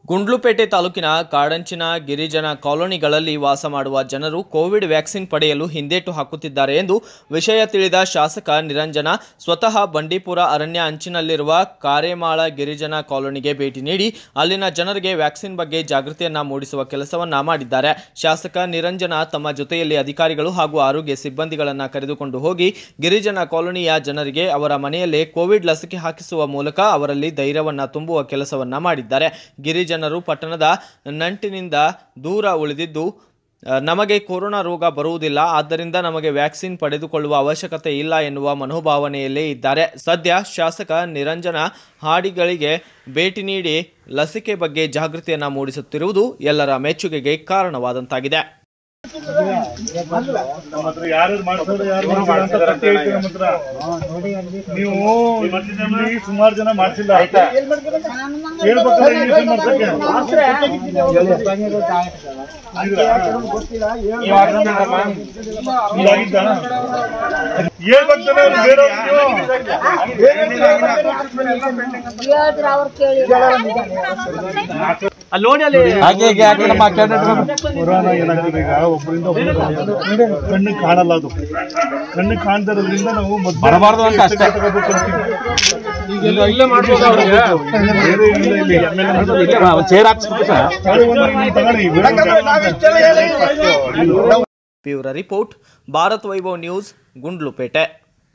ಗುಂಡ್ಲುಪೇಟೆ ತಾಲೂಕಿನ ಕಾಡಂಚಿನ ಗಿರಿಜನ ಕಾಲೋನಿಗಳಲ್ಲಿ ವಾಸ ಮಾಡುವ ಜನರು ಕೋವಿಡ್ ವ್ಯಾಕ್ಸಿನ್ ಪಡೆಯಲು ಹಿಂದೇಟು ಹಾಕುತ್ತಿದ್ದಾರೆ ಎಂದು ವಿಷಯ ತಿಳಿದ ಶಾಸಕ ನಿರಂಜನ ಸ್ವತಃ ಬಂಡೀಪುರ ಅರಣ್ಯ ಅಂಚಿನಲ್ಲಿರುವ ಕಾರೇಮಾಳ ಗಿರಿಜನ ಕಾಲೋನಿಗೆ ಭೇಟಿ ನೀಡಿ ಅಲ್ಲಿನ ಜನರಿಗೆ ವ್ಯಾಕ್ಸಿನ್ ಬಗ್ಗೆ ಜಾಗೃತಿಯನ್ನ ಮೂಡಿಸುವ ಕೆಲಸವನ್ನ ಮಾಡಿದ್ದಾರೆ ಶಾಸಕ ನಿರಂಜನ ತಮ್ಮ ಜೊತೆಯಲ್ಲಿ ಅಧಿಕಾರಿಗಳು ಹಾಗೂ ಆರೋಗ್ಯ ಸಿಬ್ಬಂದಿಗಳನ್ನ ಕರೆದುಕೊಂಡು ಹೋಗಿ ಗಿರಿಜನ ಕಾಲೋನಿಯ ಜನರಿಗೆ ಅವರ ಮನೆಯಲ್ಲೇ ಕೋವಿಡ್ ಲಸಿಕೆ ಹಾಕಿಸುವ ಮೂಲಕ ಅವರಲ್ಲಿ ಧೈರ್ಯವನ್ನ ತುಂಬುವ ಕೆಲಸವನ್ನ ಮಾಡಿದ್ದಾರೆ ಗಿರಿಜನರು ಪಟ್ಟಣದ ನಂಟಿನಿಂದ ದೂರ ಉಳಿದಿದ್ದು ಅ, ನಮಗೆ ಕೊರೋನಾ ರೋಗ ಬರುವುದಿಲ್ಲ ಆದ್ದರಿಂದ ನಮಗೆ ವ್ಯಾಕ್ಸಿನ್ ಪಡೆದುಕೊಳ್ಳುವ ಅವಶ್ಯಕತೆ ಇಲ್ಲ ಎನ್ನುವ ಮನೋಭಾವನೆಯಲ್ಲೇ ಇದ್ದಾರೆ ಸದ್ಯ ಶಾಸಕ ನಿರಂಜನ ಹಾಡಿಗಳಿಗೆ ಭೇಟಿ ನೀಡಿ ಲಸಿಕೆ ಬಗ್ಗೆ ಜಾಗೃತಿಯನ್ನ ಮೂಡಿಸುತ್ತಿರುವುದು ಎಲ್ಲರ ಮೆಚ್ಚುಗೆಗೆ ಕಾರಣವಾದಂತಾಗಿದೆ ನಮ್ಮ ಹತ್ರ ಯಾರು ಮಾಡ್ತಾರೆ ಯಾರು ಮಾಡ್ತಾರೆ ಅಂತ ಪಟ್ಟಿ ಐತೆ ನಮ್ಮ ಹತ್ರ ನೀವು ಇಲ್ಲಿ ಸುಮಾರು ಜನ ಮಾಡ್ಸಿಲ್ಲ ಹೇಳ್ಬೇಕಲ್ಲ ಇಂಜೆಕ್ಷನ್ ಮಾಡ್ಸಕ್ಕೆ ಇದಾಗಿದ್ದ ಹೇಳ್ಬೇಕು ತಾನೇ ಅವ್ರು ಬೇರೆಯವ್ರು ಹೇಳಿದ್ರೆ ಅವ್ರು ಕೇಳಿ ಕೊರೋನಾ ಏನಾಗ್ತದೆ ಈಗ ಒಬ್ಬರಿಂದ ಕಣ್ಣಿಗೆ ಕಾಣಲ್ಲ ಅದು ಕಣ್ಣಿಗೆ ಕಾಣ್ತಾ ಇರೋದ್ರಿಂದ ನಾವು ಬರಬಾರ್ದು ಅಂತ ಅಷ್ಟೇ ಇಲ್ಲೇ ಮಾಡ್ಬೋದು ಅವ್ರಿಗೆ ಬೇರೆ ಇಲ್ಲ ಇಲ್ಲಿ MLA ಚೇರ್ ಹಾಕ್ಸ್ಬಿಟ್ಟು ಸರ್ ತಗೊಳ್ಳಿ ಒಂದು ಇಲ್ಲಿ ತಗೊಳ್ಳಿ video bureau report Bharat Vaibhav news Gundlupet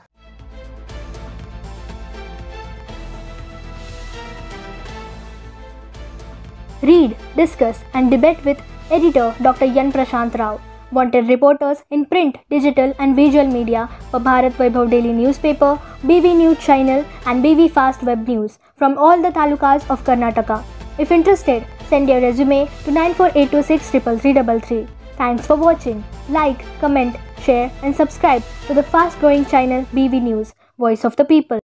Read, discuss, and debate with editor Dr. Yan Prashant Rao. Wanted reporters in print, digital, and visual media for Bharat Vaibhav Daily Newspaper, BV News Channel, and BV Fast Web News from all the talukas of Karnataka. If interested, send your resume to 9482633333. Thanks for watching. Like, comment, share, and subscribe to the fast growing channel BV News, Voice of the People.